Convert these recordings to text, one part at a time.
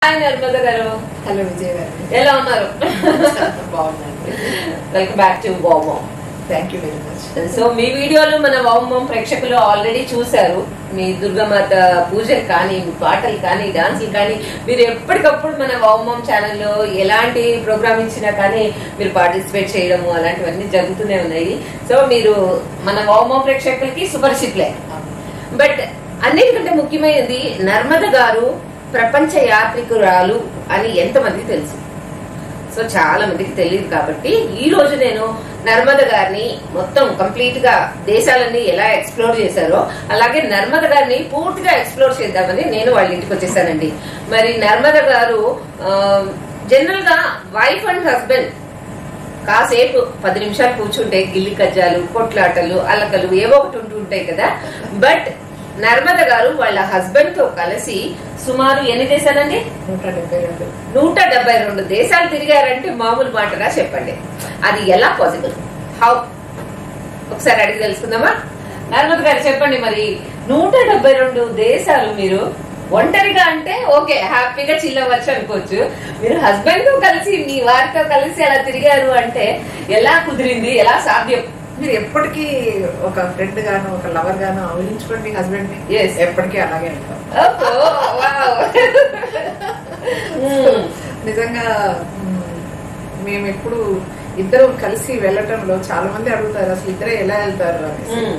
Hi Narmada గారు hello Vijay గారు ఎలా ఉన్నారు బాగున్నాను వెల్కమ్ బ్యాక్ టు వామో thank you very much so మీ వీడియోలు మన వామోం ప్రేక్షకులు ఆల్రెడీ చూశారు మీ దుర్గామాత పూజలు కానీ మీ పాటలు కానీ డాన్సులు కానీ మీరు ఎప్పటికప్పుడు మన వామోం ఛానల్లో ఎలాంటి ప్రోగ్రామ్ ఇచ్చినా కానీ మీరు పార్టిసిపేట్ చేయడము అలాంటివన్నీ జరుగుతూనే ఉన్నాయి సో మీరు మన వామోం ప్రేక్షకులకి సుపరిచితులే బట్ అన్నిటికంటే ముఖ్యమైనది నర్మద గారు ప్రపంచ యాత్రికురాలు అని ఎంతమందికి తెలుసు సో చాలా మందికి తెలియదు కాబట్టి ఈ రోజు నేను నర్మద గారిని మొత్తం కంప్లీట్ గా దేశాలన్నీ ఎలా ఎక్స్ప్లోర్ చేశారో అలాగే నర్మద గారిని పూర్తిగా ఎక్స్ప్లోర్ చేద్దామని నేను వాళ్ళ ఇంటికి వచ్చేసానండి మరి నర్మద గారు జనరల్ గా వైఫ్ అండ్ హస్బెండ్ కాసేపు పది నిమిషాలు కూర్చుంటే గిల్లి కజ్జాలు కొట్లాటలు అలకలు ఏవో ఒకటి ఉంటూ ఉంటాయి కదా బట్ నర్మద గారు వాళ్ళ హస్బెండ్ తో కలిసి సుమారు ఎన్ని దేశాలండి నూట డెబ్బై రెండు నూట డెబ్బై రెండు దేశాలు తిరిగారంటే మామూలు మాటగా చెప్పండి అది ఎలా పాసిబుల్ హౌ ఒకసారి అడిగి తెలుసుకుందామా నర్మద గారు చెప్పండి మరి నూట డెబ్బై రెండు దేశాలు మీరు ఒంటరిగా అంటే ఓకే హ్యాపీగా చిల్లవచ్చు అనుకోవచ్చు మీరు హస్బెండ్ తో కలిసి మీ వారితో కలిసి అలా తిరిగారు అంటే ఎలా కుదిరింది ఎలా సాధ్యం మీరు ఎప్పటికీ ఒక ఫ్రెండ్ గాను ఒక లవర్ గాను ఊహించుకోండి హస్బెండ్ ని Yes. ఎప్పటికీ అలాగే ఉంటాం ఓహో, wow. Hmm. నిజంగా మ్, మేము ఎప్పుడు ఇద్దరు కలిసి వెళ్ళటంలో చాలా మంది అడుగుతారు అసలు ఇద్దరే ఎలా వెళ్తారు అనేసి Hmm.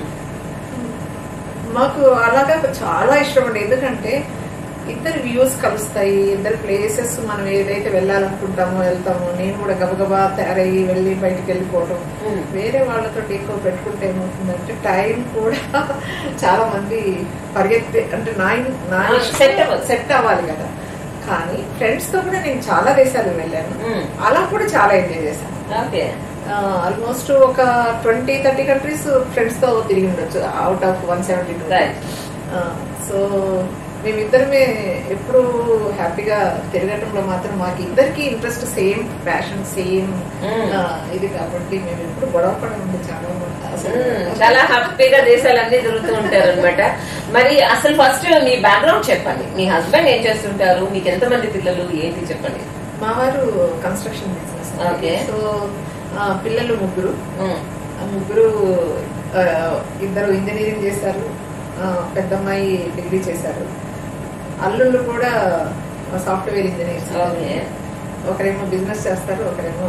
మాకు అలాగా చాలా ఇష్టం అండి ఎందుకంటే ఇద్దరు వ్యూస్ కలుస్తాయి ఇద్దరు ప్లేసెస్ మనం ఏదైతే వెళ్ళాలనుకుంటామో వెళ్తామో నేను కూడా గబగబా తయారయ్యి వెళ్ళి బయటికి వెళ్ళిపోవటం Hmm. వేరే వాళ్ళతో ఎక్కువ పెట్టుకుంటే ఏమవుతుందంటే టైం కూడా చాలా మంది పరిగెత్తి అంటే నా నా Ah, set అవ్వాలి. సెట్ అవ్వాలి కదా కానీ ఫ్రెండ్స్ తో కూడా నేను చాలా దేశాలు వెళ్ళాను Hmm. అలా కూడా చాలా ఎంజాయ్ చేశాను ఓకే ఆల్మోస్ట్ ఒక ట్వంటీ థర్టీ కంట్రీస్ ఫ్రెండ్స్ తో తిరిగి ఉండొచ్చు out of one seventy two Right. So మేమిద్దరమే ఎప్పుడు హ్యాపీగా తిరగటంలో మాత్రం మాకు ఇద్దరికి interest same passion same Mm. ఇది కాబట్టి మేము ఎప్పుడు గొడవ పడి ఉంది చాలా అసలు మ్మ్. చాలా హ్యాపీగా దేశాలన్నీ తిరుగుతూ ఉంటారు అనమాట మరి అసలు ఫస్ట్ మీ బ్యాక్గ్రౌండ్ చెప్పండి మీ హస్బెండ్ ఏం చేస్తుంటారు మీకు ఎంతమంది పిల్లలు ఏంటి చెప్పండి మా వారు కన్స్ట్రక్షన్ బిజినెస్ Okay. సో పిల్లలు ముగ్గురు మ్మ్. ఆ ముగ్గురు ఆ, ఇద్దరు ఇంజనీరింగ్ చేశారు ఆ, పెద్దమ్మాయి డిగ్రీ చేశారు అల్లుళ్ళు కూడా సాఫ్ట్వేర్ ఇంజనీర్స్ ఓకే ఒకరేమో బిజినెస్ చేస్తారు ఒకరేమో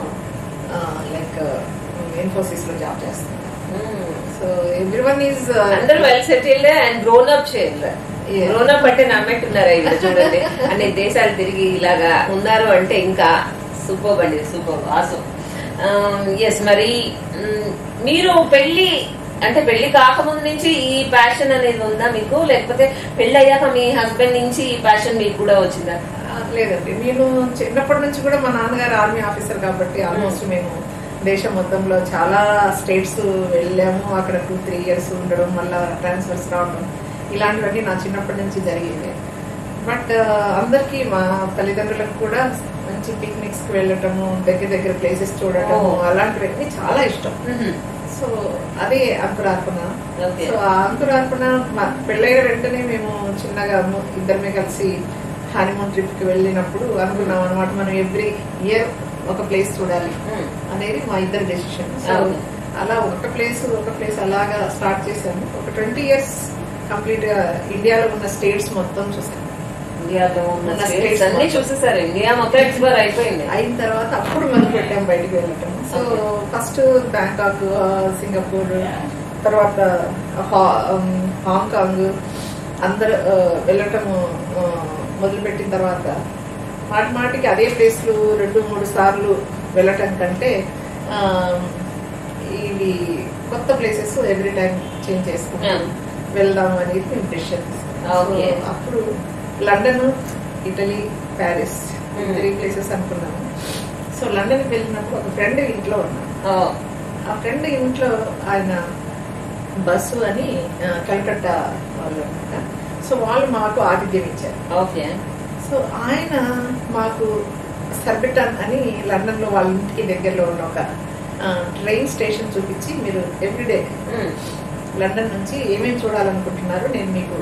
లైక్ ఇన్ఫోసిస్ లో జాబ్ చేస్తారు మ్మ్. సో ఎవ్రీ వన్ ఈజ్ అందరూ well settled and grown up చేయాలి Yeah. గ్రోన్ అప్ అంటే నమ్మెట్టున్నారు ఇక్కడ చూడండి అన్ని దేశాలు తిరిగి ఇలాగా ఉన్నారు అంటే ఇంకా సూపర్ అండి సూపర్ ఆసం ఎస్ మరి మ్, మీరు పెళ్లి అంటే పెళ్లి కాకముందు నుంచి ఈ ప్యాషన్ అనేది ఉందా మీకు లేకపోతే పెళ్లి అయ్యాక మీ హస్బెండ్ నుంచి ఈ ప్యాషన్ మీకు కూడా వచ్చిందా లేదండి నేను చిన్నప్పటి నుంచి కూడా మా నాన్నగారు ఆర్మీ ఆఫీసర్ కాబట్టి ఆల్మోస్ట్ మేము దేశం మొత్తంలో చాలా స్టేట్స్ వెళ్ళాము అక్కడ టూ త్రీ ఇయర్స్ ఉండడం మళ్ళా ట్రాన్స్ఫర్స్ రావడం ఇలాంటివన్నీ నా చిన్నప్పటి నుంచి జరిగేవి బట్ అందరికీ మా తల్లిదండ్రులకు కూడా మంచి పిక్నిక్స్ కి వెళ్ళటము దగ్గర దగ్గర ప్లేసెస్ చూడటము Oh. అలాంటివన్నీ చాలా ఇష్టం సో అదే అంకురార్పణ ఓకే సో ఆ అంకురార్పణ మా పెళ్ళైన వెంటనే మేము చిన్నగా ము- ఇద్దరమే కలిసి హనీమూన్ ట్రిప్ కి వెళ్ళినప్పుడు అనుకున్నాం అనమాట మనం ఎవ్రీ ఇయర్ ఒక ప్లేస్ చూడాలి అనేది మా ఇద్దరి డెసిషన్ సో Okay. అలా ఒక ప్లేస్ ఒక ప్లేస్ అలాగా స్టార్ట్ చేశాము ఒక ట్వంటీ ఇయర్స్ కంప్లీట్ గా ఇండియాలో ఉన్న స్టేట్స్ మొత్తం చూసాను ఇండియాలో ఉన్న ఉన్న states states అన్ని మొత్తం. చూసేసారు ఇండియా మొత్తం ఎక్స్ప్లోర్ అయిపోయింది అయిన తర్వాత అప్పుడు మొదలు పెట్టాం బయటికి వెళ్ళటం so Okay. First Bangkok Singapore తర్వాత హా- ఉమ్, హాంకాంగ్ అందరు ఆ, వెళ్ళటము ఆ, మొదలుపెట్టిన తర్వాత మాటి మాటికి అదే ప్లేస్లు రెండు మూడు సార్లు వెళ్ళటం కంటే ఆ, ఇవి కొత్త ప్లేసెస్ ఎవ్రీ టైం చేంజ్ చేసుకుంటాం వెళ్దాం అనేది మేము డిసిషన్ Okay. అప్పుడు London Italy Paris Hmm. Three places అనుకున్నాము సో లండన్ వెళ్ళినప్పుడు ఒక ఫ్రెండ్ ఇంట్లో ఉన్నాను ఓ, ఆ ఫ్రెండ్ ఇంట్లో ఆయన బస్సు అని ఆ, కలకత్తా వాళ్ళు అనమాట సో వాళ్ళు మాకు ఆతిథ్యం ఇచ్చారు ఓకే సో ఆయన మాకు సర్బిటన్ అని లండన్ లో వాళ్ళ ఇంటికి దగ్గరలో ఉన్న ఒక ట్రైన్ స్టేషన్ చూపించి మీరు ఎవ్రీడే మ్మ్. లండన్ నుంచి ఏమేమి చూడాలనుకుంటున్నారో నేను మీకు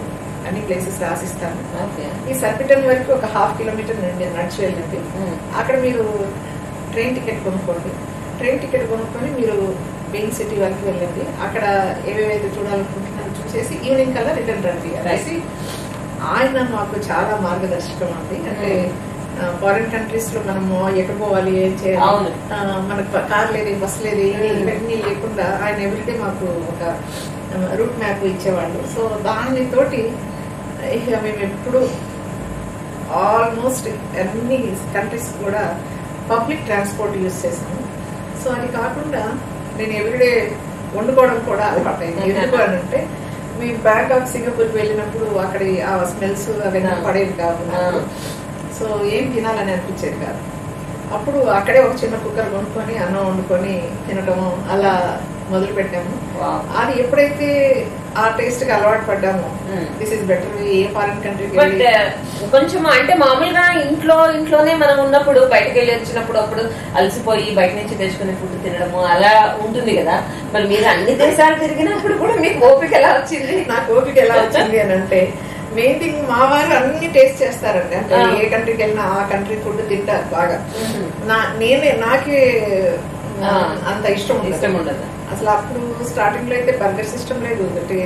అన్ని ప్లేసెస్ రాసిస్తాను ఓకే ఈ సర్పిటన్ వరకు ఒక హాఫ్ కిలోమీటర్ నుండి నడిచి వెళ్ళండి ఉమ్. అక్కడ మీరు ట్రైన్ టికెట్ కొనుక్కోండి ట్రైన్ టికెట్ కొనుక్కొని మీరు మెయిన్ సిటీ వరకు వెళ్ళండి అక్కడ ఏవేవైతే చూడాలనుకుంటున్నారో చూసేసి ఈవినింగ్ కల్లా రిటర్న్ రండి అనేసి ఆయన మాకు చాలా మార్గదర్శకం అండి అంటే ఫారిన్ కంట్రీస్ లో మనము ఎక్కడ పోవాలి ఏం చేయాలి అవును. ఆ, మనకు కార్ లేదు బస్ లేదు ఏమీ Hmm. ఇవన్నీ లేకుండా ఆయన ఎవ్రీడే మాకు ఒక రూట్ మ్యాప్ ఇచ్చేవాళ్ళు సో దాని తోటి ఇక మేము ఎప్పుడు ఆల్మోస్ట్ అన్ని కంట్రీస్ కూడా పబ్లిక్ ట్రాన్స్పోర్ట్ యూస్ చేసాము సో అది కాకుండా నేను ఎవ్రీడే వండుకోవడం కూడా అలవాటైంది ఎందుకు అని అంటే మేము బ్యాంకాక్ సింగపూర్కి వెళ్ళినప్పుడు అక్కడ ఆ స్మెల్స్ అవన్నీ ఆ. పడేవి కాదు నాకు. సో ఏం తినాలని అనిపించేది కాదు అప్పుడు అక్కడే ఒక చిన్న కుక్కర్ కొనుక్కొని అన్నం వండుకొని తినటము అలా మొదలు పెట్టాము వావ్. అది ఎప్పుడైతే ఆ టేస్ట్ కి అలవాటు పడ్డామో Hmm. This is better a foreign కంట్రీకి బట్ కొంచెం అంటే మామూలుగా ఇంట్లో ఇంట్లోనే మనం ఉన్నప్పుడు బయటకు వెళ్ళి వచ్చినప్పుడు అప్పుడు అలసిపోయి బయట నుంచి తెచ్చుకునే ఫుడ్ తినడము అలా ఉంటుంది కదా మరి మీరు అన్ని దేశాలు తిరిగినప్పుడు కూడా మీకు ఓపిక ఎలా వచ్చింది నాకు ఓపిక ఎలా వచ్చింది అని అంటే మెయిన్ థింగ్ మా వారు అన్ని టేస్ట్ చేస్తారండి అంటే ఆ. ఏ కంట్రీకి వెళ్ళినా ఆ కంట్రీ ఫుడ్ తింటారు బాగా మ్మ్. నా నేనే నాకే ఆ. అంత ఇష్టం ఉండదు. ఇష్టం ఉండదు అసలు అప్పుడు స్టార్టింగ్ లో అయితే బర్గర్ సిస్టమ్ లేదు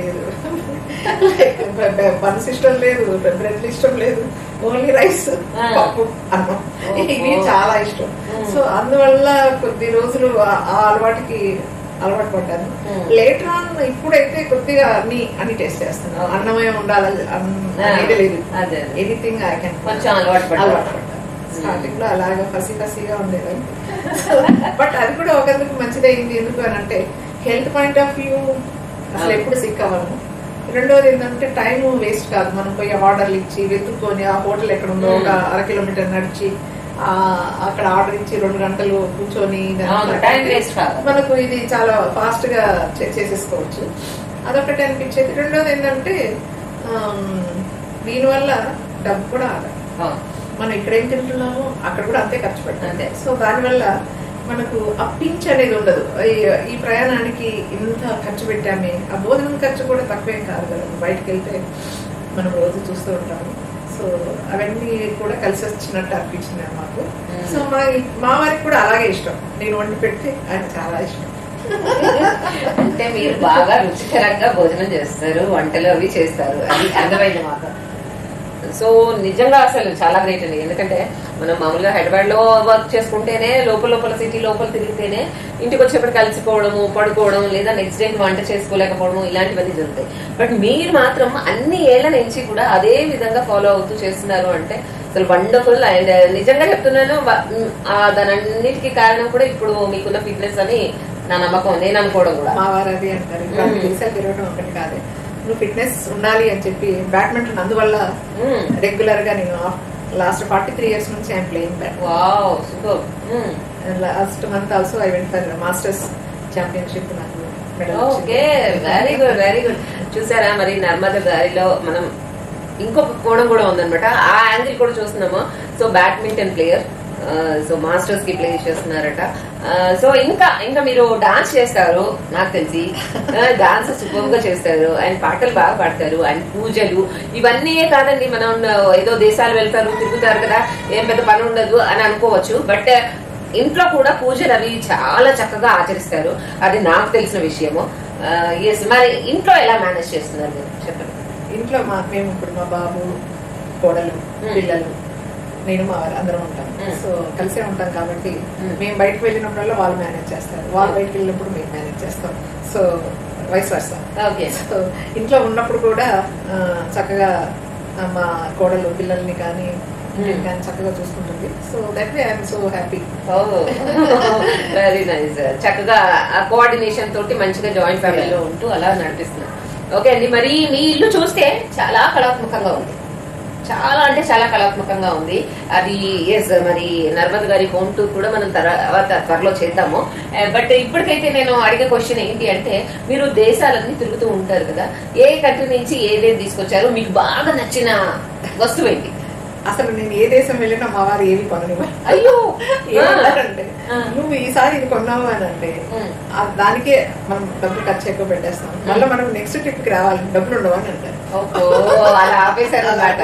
బన్ సిస్టమ్ లేదు బ్రెడ్ ఇష్టం లేదు ఓన్లీ రైస్ ఆ. పప్పు అన్నం ఓహో. ఇవి చాలా ఇష్టం మ్మ్. సో అందువల్ల కొద్ది రోజులు ఆ- ఆ అలవాటుకి అలవాటు పడ్డాను మ్మ్. లేటర్ ఆన్ ఇప్పుడైతే కొద్దిగా అన్ని అన్ని టేస్ట్ చేస్తున్నాను ఓకే. అన్నమే ఉండాలి అన్- ఆ. అనేది లేదు అదే ఎనీథింగ్ ఐ కెన్ కొంచెం అలవాటు పడ్డారు. అలవాటు పడ్డాను స్టార్టింగ్ లో అలాగా ఫసి ఫసిగా ఉండేదాన్ని బట్ అది కూడా ఒకందుకు మంచిదైంది ఎందుకు అని అంటే హెల్త్ పాయింట్ ఆఫ్ వ్యూ అసలు ఆ. ఎప్పుడు సిక్ అవ్వను రెండోది ఏంటంటే టైం వేస్ట్ కాదు మనం పోయి ఆర్డర్లు ఇచ్చి వెతుక్కొని ఆ హోటల్ ఎక్కడ ఉందో ఒక మ్మ్. అర కిలోమీటర్ నడిచి ఆ అక్కడ ఆర్డర్ ఇచ్చి రెండు గంటలు కూర్చొని ఇదంతా అవును, time waste కాదు. మనకు ఇది చాలా ఫాస్ట్ గా చే- చేసేసుకోవచ్చు అదొకటి అనిపించేది రెండోది ఏంటంటే ఆమ్, దీనివల్ల డబ్బు కూడా ఆదా ఆ, మనం ఇక్కడేం తింటున్నామో అక్కడ కూడా అంతే ఖర్చు అంతే. పెట్టాలి సో దానివల్ల మనకు ఆ పించ్ అనేది ఉండదు ఈ- ఈ ప్రయాణానికి ఇంత ఖర్చు పెట్టామే ఆ భోజనం ఖర్చు కూడా తక్కువేం కాదు కదా బయటకు వెళ్తే మనం రోజు చూస్తూ ఉంటాము సో అవన్నీ కూడా కలిసి వచ్చినట్టు అనిపించింది మాకు మ్మ్. సో మా మా వారికి కూడా అలాగే ఇష్టం నేను వండి పెడితే ఆయన చాలా ఇష్టం అంటే మీరు బాగా రుచికరంగా భోజనం చేస్తారు వంటలు అవి చేస్తారు అది అర్థమైంది మాకు సో నిజంగా అసలు చాలా గ్రేట్ అండి ఎందుకంటే మనం మామూలుగా హైదరాబాద్ లో వర్క్ చేసుకుంటేనే లోపల లోపల సిటీ లోపల తిరిగితేనే ఇంటికి వచ్చేప్పటికి కలిసిపోవడము పడుకోవడం లేదా నెక్స్ట్ డే వంట చేసుకోలేకపోవడం ఇలాంటివన్నీ జరుగుతాయి బట్ మీరు మాత్రం అన్ని ఏళ్ల నుంచి కూడా అదే విధంగా ఫాలో అవుతూ చేస్తున్నారు అంటే అసలు వండర్ఫుల్ అండ్ నిజంగా చెప్తున్నాను వ- ఆ దానన్నిటికీ కారణం కూడా ఇప్పుడు మీకున్న ఫిట్నెస్ అని నా నమ్మకం నేను అనుకోవడం కూడా మా వారు అది అంటారు ఇప్పుడు అన్ని దేశాలు తిరగడం ఒకటి కాదే నువ్వు ఫిట్నెస్ ఉండాలి అని చెప్పి బ్యాడ్మింటన్ అందువల్ల మ్మ్. రెగ్యులర్ గా నేను లాస్ట్ ఫార్టీ త్రీ ఇయర్స్ నుంచి I'm playing bat wow super మ్మ్. Last month also I went for masters championship నాకు medal ఓకే వచ్చింది. వెరీ గుడ్ వెరీ గుడ్ చూసారా మరి నర్మద దారిలో మనం ఇంకొక కోణం కూడా ఉందన్నమాట ఆ యాంగిల్ కూడా చూస్తున్నాము so badminton player so masters కి ప్లే చేస్తున్నారట సో ఇంకా ఇంకా మీరు డాన్స్ చేస్తారు నాకు తెలిసి డాన్స్ సూపర్ గా చేస్తారు అండ్ పాటలు బాగా పాడతారు అండ్ పూజలు ఇవన్నీ కాదండి మనం ఏదో దేశాలు వెళ్తారు తిరుగుతారు కదా ఏం పెద్ద పని ఉండదు అని అనుకోవచ్చు బట్ ఇంట్లో కూడా పూజలు అవి చాలా చక్కగా ఆచరిస్తారు అది నాకు తెలిసిన విషయము ఎస్ మరి ఇంట్లో ఎలా మేనేజ్ చేస్తున్నారు మీరు చెప్పండి ఇంట్లో మా మేము ఇప్పుడు మా బాబు కోడలు Hmm. పిల్లలు నేను మా వారు అందరం ఉంటాం Hmm. సో కలిసే ఉంటాం కాబట్టి Hmm. మేము బయటకు వెళ్ళినప్పుడల్లా వాళ్ళు మేనేజ్ చేస్తారు వాళ్ళు బయటకు వెళ్ళినప్పుడు మేము మేనేజ్ చేస్తాం so vice versa okay so ఇంట్లో ఉన్నప్పుడు కూడా ఆ, చక్కగా ఆ, మా కోడలు పిల్లల్ని కానీ ఇంటిని కానీ చక్కగా చూసుకుంటుంది so that way I'm so happy very nice చక్కగా ఆ కోఆర్డినేషన్ తోటి మంచిగా జాయింట్ ఫ్యామిలీలో ఉంటూ అలా నడిపిస్తున్నారు ఓకే అండి మరి మీ ఇల్లు చూస్తే చాలా కళాత్మకంగా ఉంది చాలా అంటే చాలా కళాత్మకంగా ఉంది అది ఎస్ మరి నర్మద్ గారి హోమ్ టూర్ కూడా మనం తర్వాత త్వరలో చేద్దాము బట్ ఇప్పటికైతే నేను అడిగే క్వశ్చన్ ఏంటి అంటే మీరు దేశాలన్నీ తిరుగుతూ ఉంటారు కదా ఏ కంట్రీ నుంచి ఏదేది తీసుకొచ్చారు మీకు బాగా నచ్చిన వస్తువు ఏంటి అసలు నేను ఏ దేశం వెళ్ళినా మా వారు ఏమి కొననివ్వరు అయ్యో ఏమంటారంటే ఆ. నువ్వు ఈసారి ఇది కొన్నావు అని అంటే ఉమ్. ఆ దానికే మనం డబ్బులు ఖర్చు ఎక్కువ పెట్టేస్తాం మళ్ళీ మనం నెక్స్ట్ ట్రిప్ కి రావాలి డబ్బులు ఉండవు అని అంటారు ఓహో అలా ఆపేశారు అన్నమాట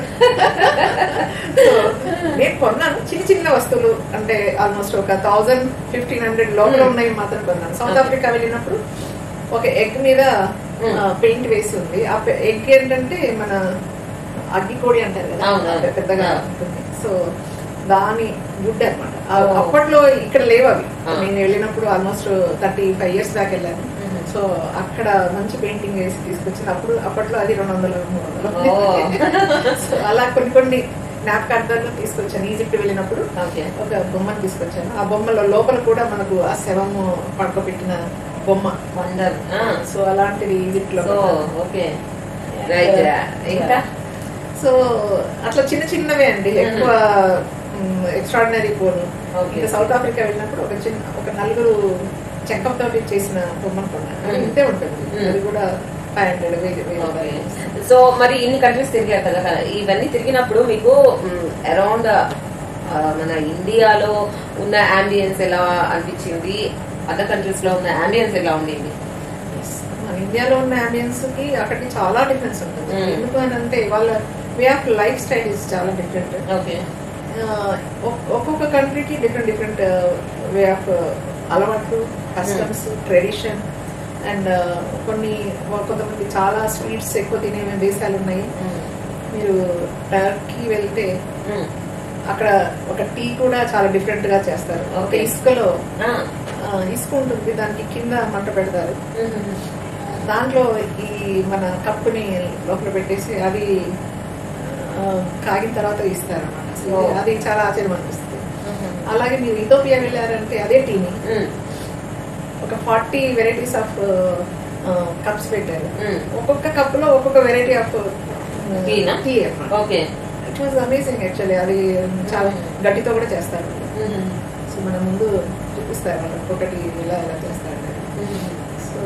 సో నేను కొన్నాను చిన్న చిన్న వస్తువులు అంటే ఆల్మోస్ట్ ఒక థౌజండ్ ఫిఫ్టీన్ హండ్రెడ్ లోపల Hmm. ఉన్నాయి మాత్రం కొన్నాను సౌత్ Okay. ఆఫ్రికా వెళ్ళినప్పుడు ఒక ఎగ్ మీద Hmm. పెయింట్ వేసి ఉంది ఆ ఎగ్ ఏంటంటే మన అగ్గికోడి అంటారు కదా అవును, అవును. పెద్ద- పెద్దగా Yeah. ఉంటుంది సో దాని గుడ్ అనమాట Oh. అప్పట్లో ఇక్కడ లేవు అవి Ah. నేను వెళ్ళినప్పుడు almost thirty five years back వెళ్ళాను Mhm. సో అక్కడ మంచి పెయింటింగ్ వేసి తీసుకొచ్చింది అప్పుడు అప్పట్లో అది రెండు వందలు మూడు వందలు Oh. సో అలా కొన్ని కొన్ని జ్ఞాపకార్థాలు తీసుకొచ్చాను ఈజిప్ట్ వెళ్ళినప్పుడు ఓకే ఒక బొమ్మను తీసుకొచ్చాను ఆ బొమ్మలో లోపల కూడా మనకు ఆ శవము పడుకోబెట్టిన బొమ్మ వండర్ సో అలాంటిది ఈజిప్ట్ లో సో ఓకే రైట్ ఇంకా సో అట్లా చిన్న చిన్నవే అండి Mhm. ఎక్కువ ఎక్స్ట్రాడినరీ పోను Okay. ఇంకా సౌత్ ఆఫ్రికా వెళ్ళినప్పుడు ఒక చిన్న ఒక నలుగురు చెక్కప్ తోటి చేసిన బొమ్మను కొన్నాను అది Mhm. ఇంతే ఉంటుంది Mhm. అది కూడా ఫైవ్ హండ్రెడ్ వెయ్యి వెయ్యి ఓకే రూపాయలు. సో మరి ఇన్ని కంట్రీస్ తిరిగారు కదా కదా ఇవన్నీ తిరిగినప్పుడు మీకు అరౌండ్ మన ఇండియాలో ఉన్న అంబియన్స్ ఎలా అనిపించింది అదర్ కంట్రీస్ లో ఉన్న అంబియన్స్ ఎలా ఉండింది మన ఇండియాలో ఉన్న అంబియన్స్ కి అక్కడికి చాలా డిఫరెన్స్ ఉంటుంది Mm. ఎందుకు అని అంటే వాళ్ళ way of life style is చాలా డిఫరెంట్ ఓకే ఒక్కొక్క కంట్రీకి డిఫరెంట్ డిఫరెంట్ వే ఆఫ్ అలవాట్లు కస్టమ్స్ ట్రెడిషన్ అండ్ కొన్ని కొంతమంది చాలా స్వీట్స్ ఎక్కువ తినే దేశాలు ఉన్నాయి మీరు టర్కీ వెళ్తే అక్కడ ఒక టీ కూడా చాలా డిఫరెంట్ గా చేస్తారు ఒక Okay. ఇసుకలో ఆ, ఇసుక ఉంటుంది దానికి కింద మంట పెడతారు దాంట్లో ఈ మన కప్పుని లోపల పెట్టేసి అది ఆ, కాగిన తర్వాత ఇస్తారు అన్నమాట Oh. అది చాలా ఆశ్చర్యం అనిపిస్తుంది అలాగే మీరు ఇథోపియా వెళ్ళారంటే అదే టీని ఒక ఫార్టీ వెరైటీస్ ఆఫ్ కప్స్ పెట్టారు ఒక్కొక్క కప్పులో ఒక్కొక్క వెరైటీ ఆఫ్ Tea నా? టీ అన్నమాట okay it was amazing actually అది చాలా గట్టితో కూడా చేస్తారు సో మన ముందు చూపిస్తారు వాళ్ళు ఒక్కొక్కటి ఇలా ఇలా చేస్తారు సో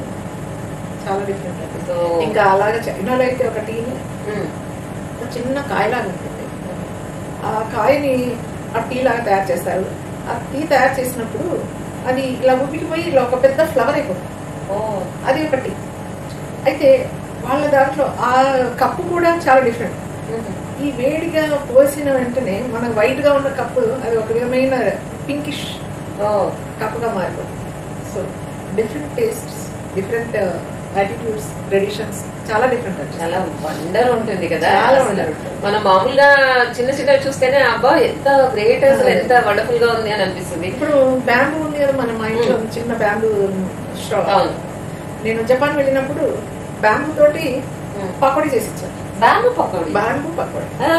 చాలా డిఫరెంట్ అది సో ఇంకా అలాగే చైనాలో అయితే ఒక టీని ఒక చిన్న కాయలాగా ఉంటుంది ఆ కాయని ఆ టీ లాగా తయారు చేస్తారు ఆ టీ తయారు చేసినప్పుడు అది ఇలా ఉబ్బికిపోయి ఇలా ఒక పెద్ద ఫ్లవర్ అయిపోతుంది ఓ అది ఒక టీ అయితే వాళ్ళ దాంట్లో ఆ కప్పు కూడా చాలా డిఫరెంట్ ఈ వేడిగా పోసిన వెంటనే మన వైట్ గా ఉన్న కప్పు అది ఒక విధమైన పింకిష్ ఓ కప్పుగా మారిపోతుంది so different tastes different attitudes traditions చాలా డిఫరెంట్ అండి చాలా వండర్ ఉంటుంది కదా చాలా అసలు. wonder ఉంటుంది. మనం మామూలుగా చిన్న చిన్నవి చూస్తేనే అబ్బా ఎంత గ్రేట్ అసలు ఎంత వండర్ఫుల్ గా ఉంది అని అనిపిస్తుంది ఇప్పుడు బ్యాంబూ ఉంది కదా మన మా ఇంట్లో చిన్న బ్యాంబూ స్టవ్ అవును నేను జపాన్ వెళ్ళినప్పుడు బ్యాంబూ తోటి పకోడీ చేసి ఇచ్చాను బ్యాంబు పకోడీ బ్యాంబూ పకోడీ ఆ,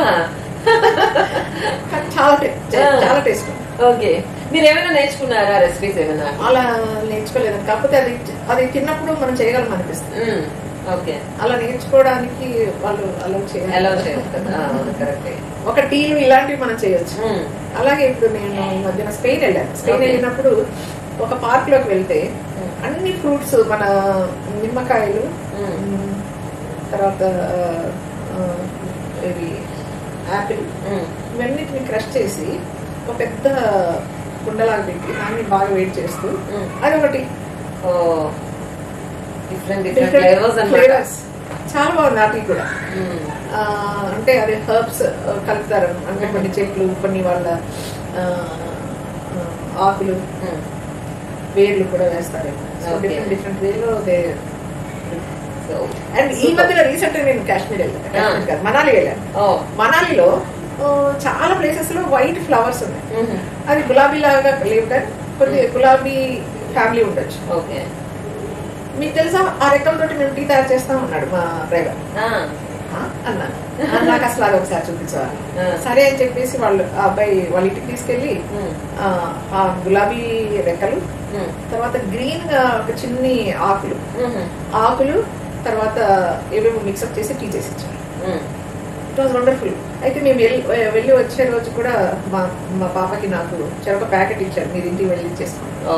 కానీ చాలా టే- Ah. చాలా టేస్ట్ ఓకే మీరు ఏమైనా నేర్చుకున్నారా రెసిపీస్ ఏమైనా అలా నేర్చుకోలేదు కాకపోతే అది అది తిన్నప్పుడు మనం చేయగలం అనిపిస్తుంది మ్మ్. ఓకే అలా నేర్చుకోవడానికి వాళ్ళు అలా చేయాలి ఎలా చేస్తారు అవును కరెక్టే ఒక టీలు ఇలాంటివి మనం చేయొచ్చు మ్మ్. అలాగే ఇప్పుడు నేను ఈ మధ్యన స్పెయిన్ వెళ్ళాను స్పెయిన్ Okay. వెళ్ళినప్పుడు ఒక పార్క్ లోకి వెళ్తే మ్మ్. అన్ని ఫ్రూట్స్ మన నిమ్మకాయలు మ్మ్. మ్మ్, తర్వాత ఆ, ఇవి యాపిల్ మ్మ్. ఇవన్నిటిని క్రష్ చేసి ఒక పెద్ద కుండలాగా పెట్టి దాన్ని బాగా వేడి చేస్తూ మ్మ్. అది ఒకటి ఓ డిఫరెంట్ డిఫరెంట్ ఫ్లేవర్స్ అన్నమాట ఫ్లేవర్స్ చాలా బాగుంది ఆటికి కూడా మ్మ్. ఆ, అంటే అది హర్బ్స్ కలుపుతారు అంటే కొన్ని చెట్లు కొన్ని వాళ్ళ ఆ, ఆ, ఆకులు మ్మ్. వేర్లు కూడా వేస్తారు సో Okay. డిఫరెంట్ డిఫరెంట్ వేలో దే సో అండ్ ఈ మధ్యలో రీసెంట్ నేను కాశ్మీర్ వెళ్ళాను కాశ్మీర్ కాదు మనాలి వెళ్ళాను ఓ మనాలిలో ఆ, చాలా ప్లేసెస్ లో వైట్ ఫ్లవర్స్ ఉన్నాయి మ్మ్. అది గులాబీ లాగా లేవు కానీ కొద్ది గులాబీ ఫ్యామిలీ ఉండొచ్చు ఓకే మీకు తెలుసా ఆ రెక్కలతో మేము టీ తయారు చేస్తాం అన్నాడు మా డ్రైవర్ ఆ, "ఆ?" అన్నాను "ఆ, నాకు అసలు అది ఒకసారి చూపించాలి ఆ. సరే అని చెప్పేసి వాళ్ళు ఆ అబ్బాయి వాళ్ళ ఇంటికి తీసుకెళ్ళి మ్మ్. ఆ, ఆ గులాబీ రెక్కలు మ్మ్. తర్వాత గ్రీన్ గా ఒక చిన్ని ఆకులు మ్మ్. ఆకులు తర్వాత ఏవేమో మిక్సప్ చేసి టీ చేసి ఇచ్చారు మ్మ్. ఇట్ వాజ్ వండర్ఫుల్ అయితే మేము వెళ్ళి వెళ్ళి వచ్చే రోజు కూడా మా మా పాపకి నాకు చెరొక ప్యాకెట్ ఇచ్చారు మీరు ఇంటికి వెళ్ళి ఇచ్చేసుకోండి ఓ.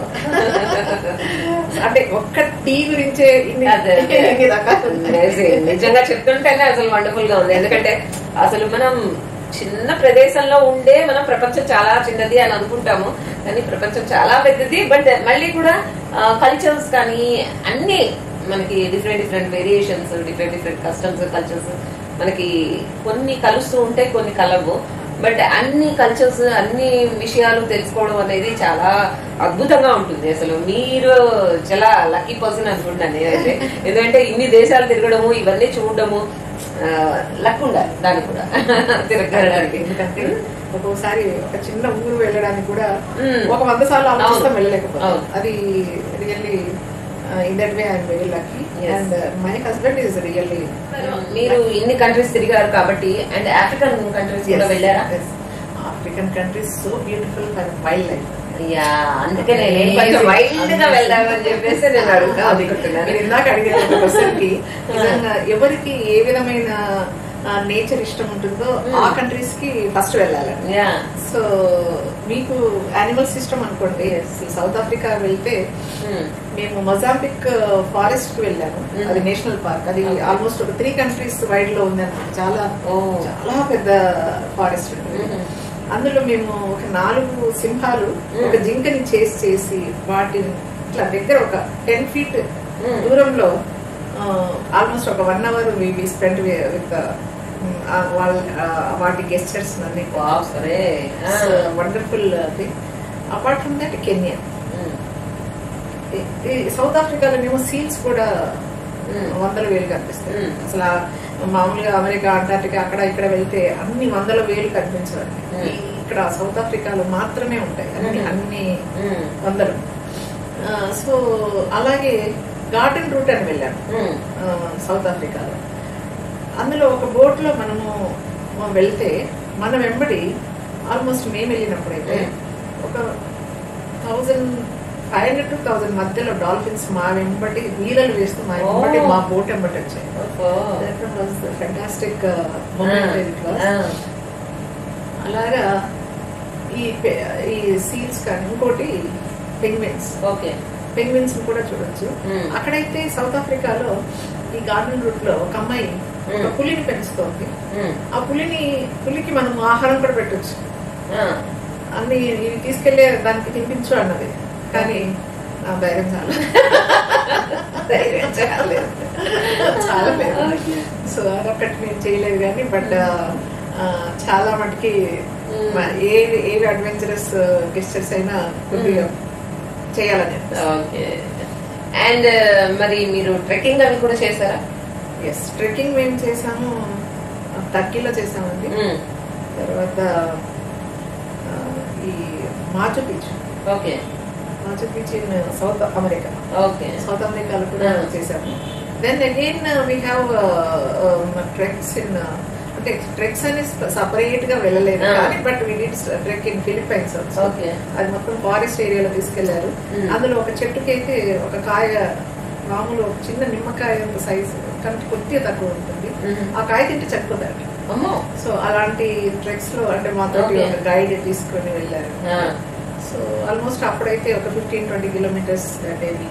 అంటే ఒక్క టీ గురించే ఇన్ని అదే, అదే. ఇన్ని రకాలు ఉన్నాయి. Amazing. నిజంగా చెప్తుంటేనే అసలు వండర్ఫుల్ గా ఉంది ఎందుకంటే అసలు మనం చిన్న ప్రదేశంలో ఉండే మనం ప్రపంచం చాలా చిన్నది అని అనుకుంటాము కానీ ప్రపంచం చాలా పెద్దది బట్ మళ్ళీ కూడా కల్చర్స్ కానీ అన్ని మనకి different different variations different different customs cultures మనకి కొన్ని కలుస్తూ ఉంటాయి కొన్ని కలవు బట్ అన్ని కల్చర్స్ అన్ని విషయాలు తెలుసుకోవడం అనేది చాలా అద్భుతంగా ఉంటుంది అసలు మీరు చాలా లక్కీ పర్సన్ అనుకుంటాను నేనైతే ఎందుకంటే ఇన్ని దేశాలు తిరగడము ఇవన్నీ చూడడము లక్ ఉండాలి దానికి కూడా తిరగడానికి ఎందుకంటే ఒక్కోసారి ఒక చిన్న ఊరు వెళ్ళడానికి కూడా మ్మ్. ఒక వంద సార్లు ఆలోచిస్తాం అవును. వెళ్ళలేకపోతాం అవును. అది really in that way I'm very lucky Yes. And my husband is really మీరు ఇన్ని కంట్రీస్ తిరిగారు కాబట్టి అండ్ ఆఫ్రికన్ కంట్రీస్ కూడా వెళ్ళారా African countries so beautiful for wildlife yeah అందుకే నేను కొంచెం వైల్డ్ గా వెళ్దామని చెప్పేసి నేను అడుగుతా మీరు అనుకుంటున్నాను ఇందాక అడిగిన క్వశ్చన్ కి నిజంగా ఎవరికి ఏ విధమైన నేచర్ ఇష్టం ఉంటుందో ఆ Hmm. కంట్రీస్ కి ఫస్ట్ వెళ్ళాలండి యా సో మీకు యానిమల్ సిస్టమ్ అనుకోండి సౌత్ ఆఫ్రికా వెళ్తే మేము మొజాంబిక్ ఫారెస్ట్ కి వెళ్ళాము Mhm. అది నేషనల్ పార్క్ అది Okay. ఆల్మోస్ట్ ఒక త్రీ కంట్రీస్ వైడ్ లో ఉంది అనమాట చాలా ఓ చాలా పెద్ద ఫారెస్ట్ ఉంటుంది అందులో మేము ఒక నాలుగు సింహాలు ఒక జింకని చేసి చేసి వాటిని ఇట్లా దగ్గర ఒక టెన్ ఫీట్ దూరంలో ఆల్మోస్ట్ ఒక one hour we spend with వాళ్ళ వాటి గెస్టర్స్ అన్ని వావ్ సరే wonderful thing apart from that Kenya South ఆఫ్రికాలోనేమో సీల్స్ కూడా వందల వేలు కనిపిస్తాయి Mm. అసలు ఆ మామూలుగా అమెరికా అంటార్టికా అక్కడ ఇక్కడ వెళ్తే అన్ని వందల వేలు కనిపించవండి Mm. ఈ- ఇక్కడ సౌత్ ఆఫ్రికాలో మాత్రమే ఉంటాయి అన్ని Mhm. అన్ని వందలు సో అలాగే గార్డెన్ రూట్ అని వెళ్ళాను ఆ, సౌత్ ఆఫ్రికాలో అందులో ఒక బోట్ లో మనము వెళ్తే మన వెంబడి ఆల్మోస్ట్ మేము వెళ్ళినప్పుడైతే ఒక thousand five hundred to thousand మధ్యలో డాల్ఫిన్స్ మా వెంబడి వీలలు వేస్తూ మా వెంబడి Oh. మా బోట్ వెంబడి వచ్చాయి ఫెంటాస్టిక్ మూమెంట్ అలాగా ఈ పె- ఈ సీల్స్ కానీ ఇంకోటి పెంగ్విన్స్ ఓకే పెంగ్విన్స్ కూడా చూడొచ్చు అక్కడైతే సౌత్ ఆఫ్రికాలో ఈ గార్డెన్ రూట్ లో ఒక అమ్మాయి ఒక Mm. పులిని పెంచుతోంది ఆ పులిని పులికి మనం ఆహారం కూడా పెట్టొచ్చు అన్ని ఇవి తీసుకెళ్లే దానికి తినిపించు అన్నది కానీ నా ధైర్యం చాలా ధైర్యం చాలేదు చాలా లేదు సో అదొక్కటి నేను చేయలేదు కానీ బట్ చాలా మటుకి మ- ఏ ఏవి అడ్వెంచరస్ గెస్టర్స్ అయినా కొద్దిగా చేయాలని ఓకే అండ్ మరి మీరు ట్రెక్కింగ్ అవి కూడా చేశారా ఎస్ ట్రెక్కింగ్ మేము చేసాము టర్కీలో చేసామండి తర్వాత ఆ, ఈ Machu Picchu okay Machu Picchu in South America okay South అమెరికాలో కూడా Hmm. చేసాము then again we have treks in అంటే ట్రెక్స్ అని సపరేట్ గా వెళ్ళలేదు Hmm. కానీ but we did trek in Philippines okay అది మొత్తం ఫారెస్ట్ ఏరియాలో తీసుకెళ్లారు Hmm. అందులో ఒక చెట్టుకి అయితే ఒక కాయ మామూలు ఒక చిన్న నిమ్మకాయ అంత సైజు కానీ కొద్దిగా తక్కువ ఉంటుంది ఆ కాయ తింటే చనిపోతారు అమ్మో సో అలాంటి ట్రెక్స్ లో అంటే మాతో Okay. ఒక గైడ్ తీసుకొని వెళ్ళారు ఆ. సో ఆల్మోస్ట్ అప్పుడైతే ఒక ఫిఫ్టీన్ ట్వంటీ కిలోమీటర్స్ డైలీ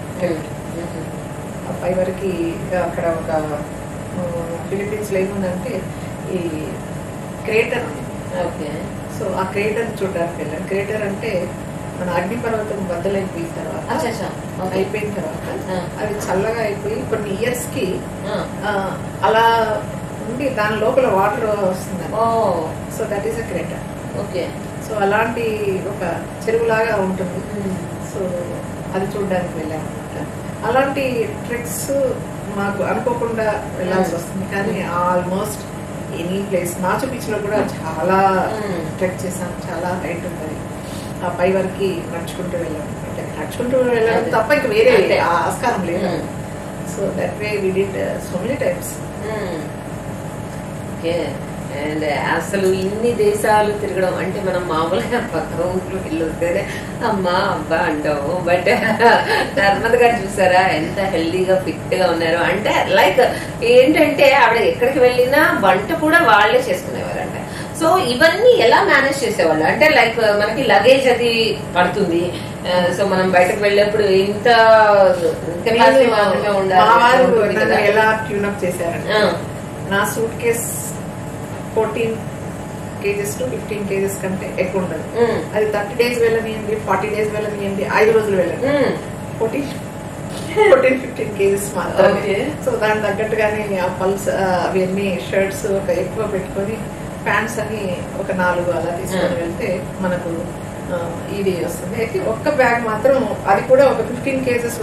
ఆ పై వరకు అక్కడ ఒక ఫిలిపీన్స్ లో ఏముందంటే ఈ క్రేటర్ ఉంది ఓకే సో ఆ క్రేటర్ చూడడానికి వెళ్ళాను క్రేటర్ అంటే మన అగ్నిపర్వతం బద్దలైపోయిన తర్వాత అచ్చా అచ్చా ఓకే అయిపోయిన తర్వాత ఆ. అది చల్లగా అయిపోయి కొన్ని ఇయర్స్ కి ఆ. ఆ, అలా ఉండి దాని లోపల వాటర్ వస్తుందని ఓ so that is a crater okay so అలాంటి ఒక చెరువులాగా ఉంటుంది సో అది చూడడానికి వెళ్ళాము అనమాట అలాంటి ట్రెక్స్ మాకు అనుకోకుండా వెళ్ళాల్సి వస్తుంది కానీ almost any place Machu Picchu లో కూడా చాలా Mm. ట్రెక్ చేసాం చాలా హైట్ ఉంటుంది ఆ పై వరకు నడుచుకుంటూ వెళ్ళాం అంటే నడుచుకుంటూ వెళ్ళడం అదే. తప్ప ఇంకా వేరే అంతే. ఆ ఆస్కారం లేదు Mm. So that way we did so many times okay and అసలు ఇన్ని దేశాలు తిరగడం అంటే మనం మామూలుగా పక్క ఊర్లో వెళ్ళొస్తేనే అమ్మా అబ్బా అంటాము బట్ నర్మద గారు చూసారా ఎంత హెల్దీగా ఫిట్ గా ఉన్నారు అంటే లైక్ ఏంటంటే ఆవిడ ఎక్కడికి వెళ్ళినా వంట కూడా వాళ్ళే చేసుకునేవారంట సో ఇవన్నీ ఎలా మేనేజ్ చేసేవాళ్ళు అంటే లైక్ మనకి లగేజ్ అది పడుతుంది సో మనం బయటకు వెళ్ళేప్పుడు ఇంత కెపాసిటీ మాత్రమే మా వారు ఉండాలి నన్ను కదా. ఎలా ట్యూనప్ చేశారంటే ఆ, నా suitcase fourteen kgs to fifteen kgs కంటే ఎక్కువ ఉండదు ఉమ్, అది థర్టీ డేస్ వెళ్ళనియండి ఫార్టీ డేస్ వెళ్ళనియండి ఐదు రోజులు వెళ్ళండి um, fourteen fourteen fifteen kgs మాత్రమే Okay. సో దాని తగ్గట్టుగానే ఆ పల్స్ అవన్నీ షర్ట్స్ ఒక ఎక్కువ పెట్టుకొని ప్యాంట్స్ అని ఒక నాలుగు అలా తీసుకొని Hmm. వెళ్తే మనకు ఆ, ఇది వస్తుంది అయితే ఒక్క బ్యాగ్ మాత్రం అది కూడా ఒక ఫిఫ్టీన్ కేజెస్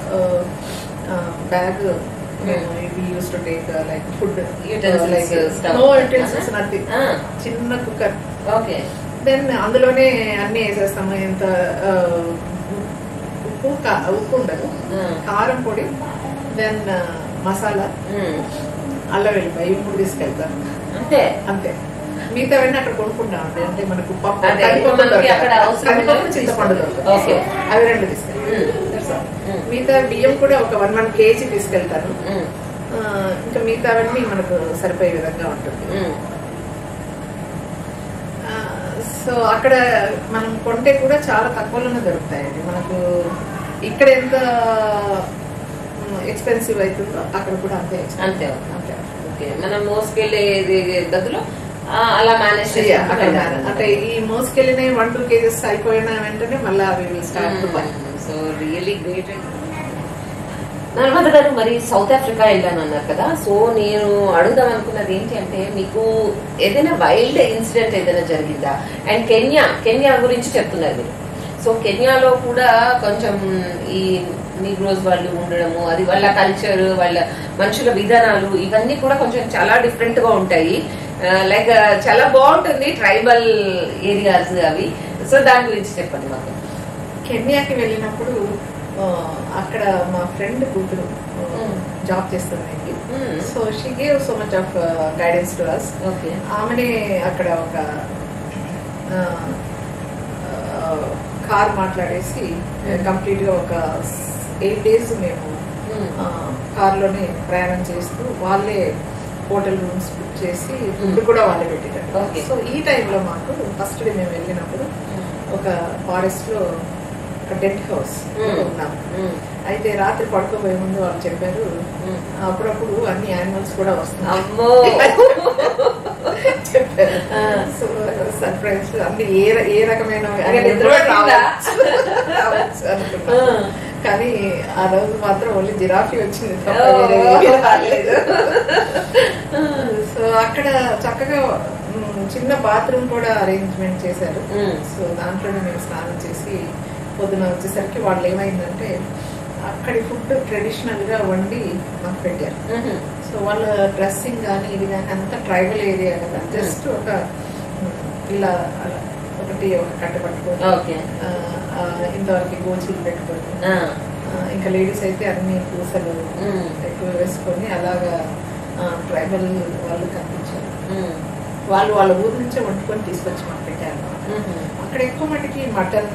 బ్యాగ్ ఇది use to take like food Utensils, like stuff. No utensils nothing ఆ, చిన్న కుక్కర్ ఓకే దెన్ అందులోనే అన్ని వేసేస్తాము ఎంత ఆ, ఉప్పు కా- ఉప్పు ఉండదు ఆ, కారం పొడి దెన్ మసాలా ఉమ్, అల్లం వెల్లిపాయ ఇవి మూడు తీసుకెళ్తాను అంతే అంతే మిగతావన్నీ అక్కడ కొనుక్కుంటాం అండి అంటే మనకు పప్పు అదే, కందిపప్పు మనకి దొరకదు. అక్కడ అవసరం కందిపప్పు ఉన్నది చింతపండు తీసుకుంటాం. దొరకదు. ఓకే. అవి రెండు తీసుకెళ్తాను ఉమ్. That's all. ఉమ్. మిగతా బియ్యం కూడా ఒక వన్ వన్ కేజీ తీసుకెళ్తాను ఉమ్, ఆ, ఇంకా మిగతావన్నీ మనకు సరిపోయే విధంగా ఉంటుంది ఉమ్, ఆ, సో అక్కడ మనం కొంటే కూడా చాలా తక్కువలోనే దొరుకుతాయండి మనకు ఇక్కడ ఎంత ఎక్స్పెన్సివ్ అవుతుందో అక్కడ కూడా అంతే expensive. అంతే అంతే ఓకే మనం మోసుకెళ్ళే గదులు ఆ, అలా మేనేజ్ Yeah, అక్కడ అంటే ఈ మోసుకెళ్ళిన వన్ టూ కేజెస్ అయిపోయిన వెంటనే మళ్ళీ అవి start to by so really great Narmada గారు మరి సౌత్ ఆఫ్రికా వెళ్ళాను అన్నారు కదా సో నేను అడుగుదాం అనుకున్నది ఏంటి అంటే మీకు ఏదైనా వైల్డ్ ఇన్సిడెంట్ ఏదైనా జరిగిందా అండ్ కెన్యా కెన్యా గురించి చెప్తున్నారు మీరు సో కెన్యాలో కూడా కొంచెం ఈ నీగ్రోస్ వాళ్ళు ఉండడము అది వాళ్ళ కల్చర్ వాళ్ళ మనుషుల విధానాలు ఇవన్నీ కూడా కొంచెం చాలా డిఫరెంట్ గా ఉంటాయి లైక్ చాలా బాగుంటుంది ట్రైబల్ ఏరియాస్ అవి సో దాని గురించి చెప్పండి మాకు కెన్యాకి వెళ్ళినప్పుడు ఆ, అక్కడ మా ఫ్రెండ్ కూతురు Mm. జాబ్ చేస్తుంది Mm. So she gave so much of guidance to us okay ఆమెనే అక్కడ ఒక కార్ మాట్లాడేసి కంప్లీట్ గా ఒక ఎయిట్ డేస్ మేము కార్లోనే ప్రయాణం చేస్తూ వాళ్ళే హోటల్ రూమ్స్ బుక్ చేసి ఫుడ్ కూడా వాళ్ళే పెట్టారు Okay. సో ఈ టైంలో మాకు ఫస్ట్ డే మేము వెళ్ళినప్పుడు ఒక ఫారెస్ట్ లో ఒక డెడ్ హౌస్ Mm. ఉన్నాం అయితే రాత్రి పడుకోబోయే ముందు వాళ్ళు చెప్పారు అప్పుడప్పుడు అన్ని యానిమల్స్ కూడా వస్తున్నాయి అమ్మో చెప్పారు ఆ. సో సర్ప్రైజ్ అన్ని ఏ ర- ఏ రకమైన ఇంకా నిద్ర పట్టిందా? రావచ్చు అనుకున్నా. కానీ ఆ రోజు మాత్రం ఓన్లీ జిరాఫీ వచ్చింది తప్ప ఓ, వేరే ఏమీ రాలేదు. Mm. సో అక్కడ చక్కగా మ్, చిన్న బాత్రూమ్ కూడా అరేంజ్మెంట్ చేశారు Mm. సో దాంట్లోనే మేము స్నానం చేసి పొద్దున వచ్చేసరికి వాళ్ళు ఏమైందంటే అక్కడి ఫుడ్ ట్రెడిషనల్ గా వండి మాకు పెట్టారు Mhm. సో వాళ్ళ డ్రెస్సింగ్ కానీ ఇది కానీ అంతా ట్రైబల్ ఏరియా కదా జస్ట్ ఒక మ్, ఇలా అలా ఒకటి ఒక కట్ట పట్టుకొని ఓకే ఆ, ఆ, ఇంతవరకు గోచీలు పెట్టుకొని ఆ. ఆ, ఇంకా లేడీస్ అయితే అన్ని పూసలు Mm. ఎక్కువ వేసుకొని అలాగా ట్రైబల్ వాళ్ళు కనిపించారు Mm. వాళ్ళు వాళ్ళ ఊరు నుంచే వండుకొని తీసుకొచ్చి మాకు పెట్టారు Mhm. అక్కడ ఎక్కువ మటుకి మటన్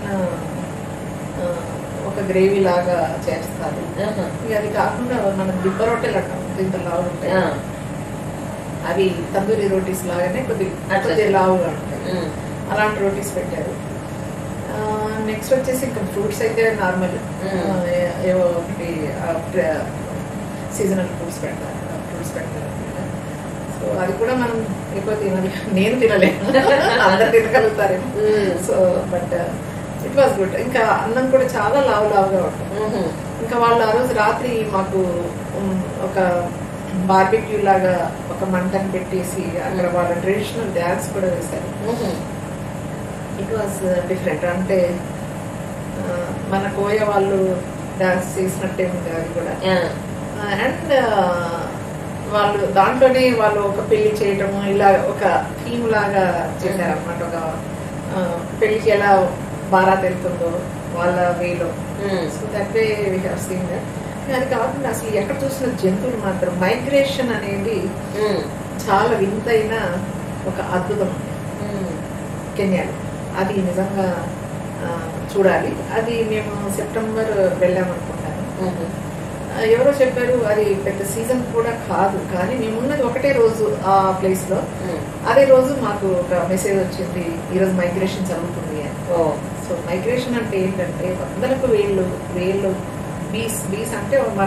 ఒక గ్రేవీ లాగా చేస్తారు Uh-huh. ఇక అది కాకుండా మనం దిబ్బ రొట్టెలు అంటాం ఇంత లావు ఉంటాయి ఆ. అవి తందూరి రోటీస్ లాగానే కొద్ది అచ్చా. కొద్దిగా లావుగా ఉంటాయి Mm. అలాంటి రోటీస్ పెట్టారు నెక్స్ట్ వచ్చేసి ఇంకా ఫ్రూట్స్ అయితే నార్మల్ Mm. ఏవో ఒకటి సీజనల్ ఫ్రూట్స్ పెడతారు ఫ్రూట్స్ పెడతారు సో అది కూడా మనం ఎక్కువ తినాలి నేను తినలేను అందరు తినగలుగుతారేమో Mm. So but it was good ఇంకా అన్నం కూడా చాలా లావు లావుగా ఉంటుంది Mhm. ఇంకా వాళ్ళు ఆ రోజు రాత్రి మాకు ఉమ్, ఒక బార్బిక్యూ లాగా ఒక మంటను పెట్టేసి అక్కడ వాళ్ళ ట్రెడిషనల్ డ్యాన్స్ కూడా వేశారు Mhm. ఇట్ వాస్ డిఫరెంట్ అంటే ఆ, మన కోయ వాళ్ళు డాన్స్ చేసినట్టే ఉంది అది కూడా Yeah. అండ్ వాళ్ళు దాంట్లోనే వాళ్ళు ఒక పెళ్లి చేయటము ఇలా ఒక థీమ్ లాగా చేశారన్నమాట ఒక ఆ, పెళ్లికి ఎలా బారాత్ వెళ్తుందో వాళ్ళ వేలో Mm. So that way we have seen that అది కాకుండా అసలు ఎక్కడ చూసిన జంతువులు మాత్రం మైగ్రేషన్ అనేది Mm. చాలా వింతైన ఒక అద్భుతం కెన్యాలో అది నిజంగా ఆ, చూడాలి అది మేము సెప్టెంబర్ వెళ్ళామనుకుంటాను ఆ, ఎవరో చెప్పారు అది పెద్ద సీజన్ కూడా కాదు కానీ మేము ఉన్నది ఒకటే రోజు ఆ ప్లేస్ లో అదే రోజు మాకు ఒక మెసేజ్ వచ్చింది ఈరోజు మైగ్రేషన్ జరుగుతుంది అని ఓ సో మైగ్రేషన్ అంటే ఏంటంటే వందలకు వేళ్ళు వేళ్ళు బీస్ బీస్ అంటే మన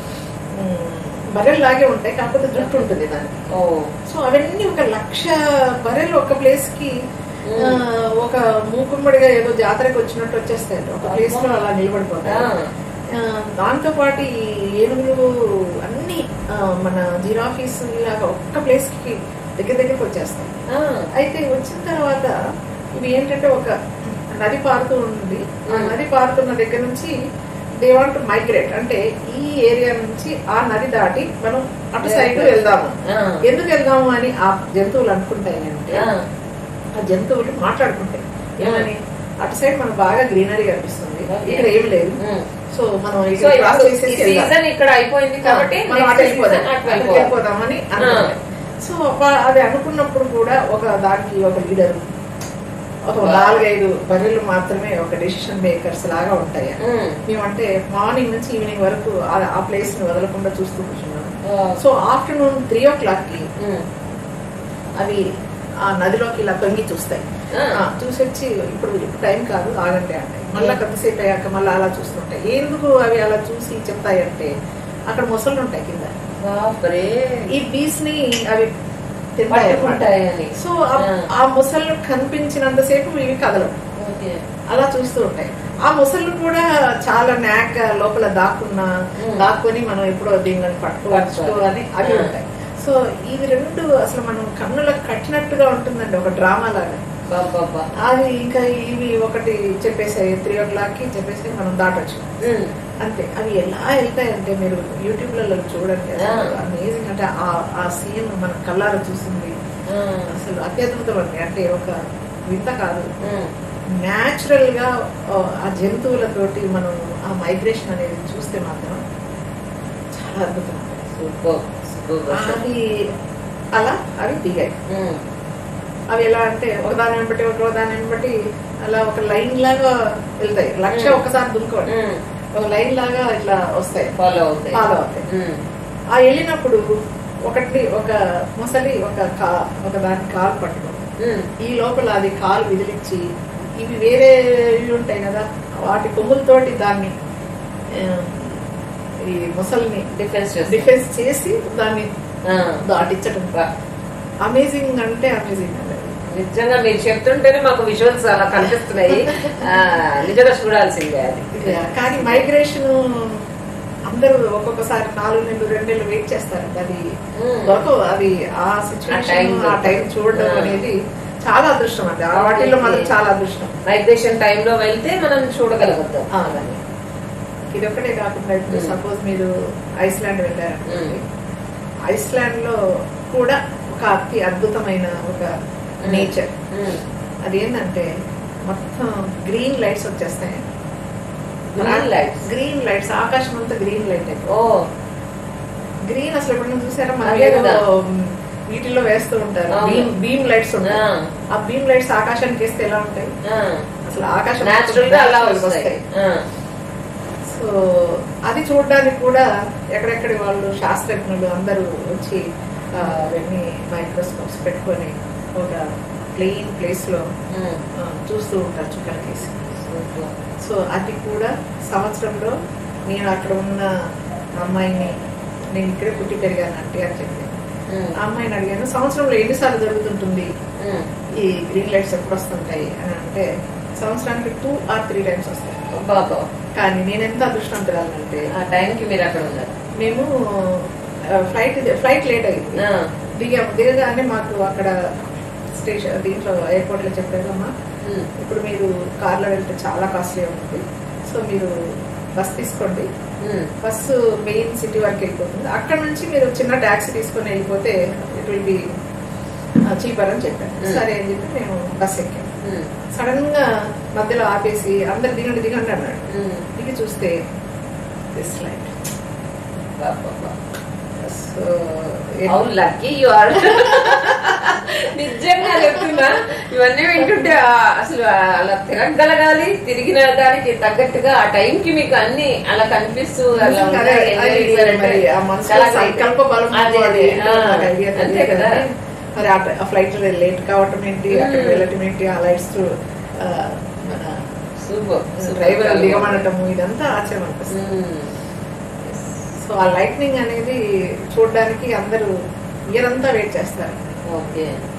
బర్రెల్లాగే ఉంటాయి కాకపోతే జుట్టు ఉంటుంది దానికి ఓ సో అవన్నీ ఒక లక్ష బర్రెలు ఒక ప్లేస్ కి ఆ, ఒక మూకుమ్మడిగా ఏదో జాతరకు వచ్చినట్టు వచ్చేస్తాయి ఒక ప్లేస్ లో అలా నిలబడిపోతాయి ఆ, దాంతో పాటు ఈ ఏనుగులు అన్ని ఆ, మన జిరాఫీస్ ఇలాగా ఒక్క ప్లేస్ కి దగ్గర దగ్గరకు వచ్చేస్తాయి అయితే వచ్చిన తర్వాత ఇవి ఏంటంటే ఒక నది పారుతూ ఉంది ఆ Mm. నది పారుతున్న దగ్గర నుంచి దే వాంట్ మైగ్రేట్ అంటే ఈ ఏరియా నుంచి ఆ నది దాటి మనం అటు సైడ్ వెళ్దాము ఎందుకు వెళ్దాము అని ఆ జంతువులు అనుకుంటాయి అంటే ఆ జంతువులు మాట్లాడుకుంటాయి ఏమని అటు సైడ్ మనకు బాగా గ్రీనరీ కనిపిస్తుంది ఇక్కడ ఏం లేదు సో మనం సో ఇక్కడ క్రాస్ ఇప్పుడు ఈ చేసేసి వెళ్దాం. సీజన్ ఇక్కడ అయిపోయింది కాబట్టి మనం next అటు వెళ్ళిపోదాం season అటు అటు వెళ్ళిపోవాలి. వెళ్ళిపోదామని అనుకుంటాం సో వా- అది అనుకున్నప్పుడు కూడా ఒక దానికి ఒక లీడర్ ఒక Wow. నాలుగైదు బర్రెలు మాత్రమే ఒక డెసిషన్ మేకర్స్ లాగా ఉంటాయి ఉమ్. మేమంటే మార్నింగ్ నుంచి ఈవినింగ్ వరకు ఆ- ఆ ప్లేస్ ని వదలకుండా చూస్తూ కూర్చున్నాం ఓ. So afternoon three o'clock కి ఉమ్. అవి ఆ నదిలోకి ఇలా తొంగి చూస్తాయి ఆ. ఆ, చూసొచ్చి ఇప్పుడు ఇప్పుడు టైం కాదు ఆగండి అంటాయి మళ్ళీ కొద్దిసేపు అయ్యాక మళ్ళీ అలా చూస్తుంటాయి ఎందుకు అవి అలా చూసి చెప్తాయి అంటే అక్కడ మొసళ్ళు ఉంటాయి కింద బాప్రే. ఈ బీస్ ని అవి తింటాయి అన్నమాట. పట్టుకుంటాయని సో ఆ- ఆ మొసళ్ళు కనిపించినంతసేపు ఇవి కదలవు ఓకే అలా చూస్తూ ఉంటాయి ఆ మొసళ్ళు కూడా చాలా నాక్ లోపల దాక్కున్నా Hmm. దాక్కుని మనం ఎప్పుడో దీనిని పట్టుకోవచ్చు పట్టుకోవాలి. అని అవి Hmm. ఉంటాయి సో ఇది రెండు అసలు మనం కన్నులకు కట్టినట్టుగా ఉంటుందండి ఒక డ్రామా లాగా బాబా అది ఇంకా ఇవి ఒకటి చెప్పేసాయి త్రీ ఓ క్లాక్ కి చెప్పేసి మనం దాటొచ్చు అంతే అవి ఎలా వెళ్తాయంటే మీరు యూట్యూబ్ లలో చూడండి Yeah. అమేజింగ్ అంటే ఆ ఆ సీన్ మన కళ్ళారా చూసింది అసలు అత్యద్భుతం అండి అంటే ఒక వింత కాదు న్యాచురల్ గా ఆ, ఆ జంతువులతోటి మనం ఆ మైగ్రేషన్ అనేది చూస్తే మాత్రం చాలా అద్భుతం సూపర్ సూపర్ అవి అలా అవి దిగాయి అవి ఎలా అంటే ఒకదాని వెంబటి ఒక దాని వెంబటి అలా ఒక లైన్ లాగా వెళ్తాయి లక్ష Mm. ఒకసారి దునుకోండి ఒక లైన్ లాగా ఇట్లా వస్తాయి ఫాలో అవుతాయి ఫాలో అవుతాయి ఉమ్. ఆ వెళ్ళినప్పుడు ఒకటి ఒక మొసలి ఒక కా ఒక దాని కాలు పట్టుకుంది ఉమ్. ఈ లోపల అది కాలు విదిలిచ్చి ఇవి వేరే ఇవి ఉంటాయి కదా వాటి కొమ్ములతోటి దాన్ని ఆ, ఈ మొసల్ని డిఫెన్స్ చేస్తాయి. డిఫెన్స్ చేసి దాన్ని ఆ. దాటించడం వా. అమేజింగ్ అంటే అమేజింగ్ అండి నిజంగా మీరు చెప్తుంటేనే మాకు విజువల్స్ అలా కనిపిస్తున్నాయి ఆ, నిజంగా చూడాల్సిందే అది కానీ మైగ్రేషన్ అందరూ ఒక్కొక్కసారి నాలుగు నెలలు రెండు నెలలు వెయిట్ చేస్తారు అది ఉమ్. దొరకవు అది ఆ time సిచ్యువేషన్ ఆ దొరకదు. టైం చూడడం ఆ. అనేది చాలా అదృష్టం అండి ఆ వాటిల్లో మాత్రం చాలా అదృష్టం మైగ్రేషన్ టైంలో వెళ్తే మనం చూడగలుగుతాం అవునండి ఇది ఒకటే కాకుండా ఇప్పుడు మ్మ్. సపోజ్ మీరు ఐస్లాండ్ వెళ్ళారనుకోండి మ్మ్. ఐస్లాండ్ లో కూడా ఒక అతి అద్భుతమైన ఒక నేచర్ ఉమ్. అదేంటంటే మొత్తం గ్రీన్ లైట్స్ వచ్చేస్తాయి Green lights? గ్రీన్ లైట్స్ ఆకాశం అంతా గ్రీన్ లైట్ ఓ గ్రీన్ అసలు ఎప్పుడైనా చూసారా మన అదే కదా. వీటిల్లో వేస్తూ ఉంటారు అవును. బీమ్ బీమ్ లైట్స్ ఉంటాయి ఆ. ఆ బీమ్ లైట్స్ ఆకాశానికి వేస్తే ఎలా ఉంటాయి ఆ. అసలు ఆకాశం Natural గా అలా natural గా వస్తాయి ఆ. సో అది చూడడానికి కూడా ఎక్కడెక్కడి వాళ్ళు శాస్త్రజ్ఞులు అందరూ వచ్చి ఆ, అవన్నీ మైక్రోస్కోప్స్ పెట్టుకొని ఒక ప్లెయిన్ ప్లేస్ లో ఉమ్. ఆ, చూస్తూ ఉంటారు చుక్కలకేసి సూపర్. సో అది కూడా సంవత్సరంలో నేను అక్కడ ఉన్న అమ్మాయిని నేను ఇక్కడే పుట్టి పెరిగాను అంటే అని చెప్పి ఉమ్. ఆ అమ్మాయిని అడిగాను సంవత్సరంలో ఎన్నిసార్లు జరుగుతుంటుంది ఉమ్. ఈ గ్రీన్ లైట్స్ ఎప్పుడు వస్తుంటాయి అని అంటే సంవత్సరానికి టూ ఆర్ త్రీ టైమ్స్ వస్తాయి బాబా కానీ నేను ఎంత అదృష్టవంతురాలంటే ఆ టైంకి మీరు అక్కడ ఉన్నారు మేము ఫ్లైట్ ఫ్లైట్ లేట్ అయింది ఆ. దిగాము దిగగానే మాకు అక్కడ స్టేషన్ దీంట్లో ఎయిర్పోర్ట్ లో చెప్పారమ్మా ఉమ్. ఇప్పుడు మీరు కార్లో వెళ్తే చాలా కాస్ట్లీ ఉంటుంది సో మీరు బస్ తీసుకోండి ఉమ్. బస్సు మెయిన్ సిటీ వరకు వెళ్ళిపోతుంది అక్కడ నుంచి మీరు చిన్న ట్యాక్సీ తీసుకొని వెళ్ళిపోతే ఇట్ విల్ బి చీపర్ అని చెప్పాను Hmm. సరే అని చెప్పి మేము బస్ ఎక్కాము ఉమ్. సడన్ గా మధ్యలో ఆపేసి అందరు దిగండి దిగండి అన్నాడు ఉమ్. దిగి చూస్తే దిస్ లైట్ బాబా so how lucky you are నిజంగా అలా తిరగగలగాలి తిరిగిన దానికి తగ్గట్టుగా ఆ టైం కి మీకు అన్ని అలా కనిపిస్తూ అలా నిజంగా అదే, ఉన్నాయి, అది enjoy చేశారంటే మరి ఆ మనసులో చాలా సంకల్ప బలం అదే, అది అదే, ఏంటో ఆ, నాకు idea అంతే తెలియదు కదా కానీ, మరి ఆ ఫ్లైట్ లేట్ కావటం ఏంటి అక్కడ Hmm. వెళ్ళటం ఏంటి ఆ లైట్స్ సూపర్ డ్రైవర్ దిగమనటము ఇదంతా ఆశ్చర్యం అనిపిస్తుంది సో ఆ లైట్నింగ్ అనేది చూడడానికి అందరూ ఇయర్ అంతా వెయిట్ చేస్తారు ఓకే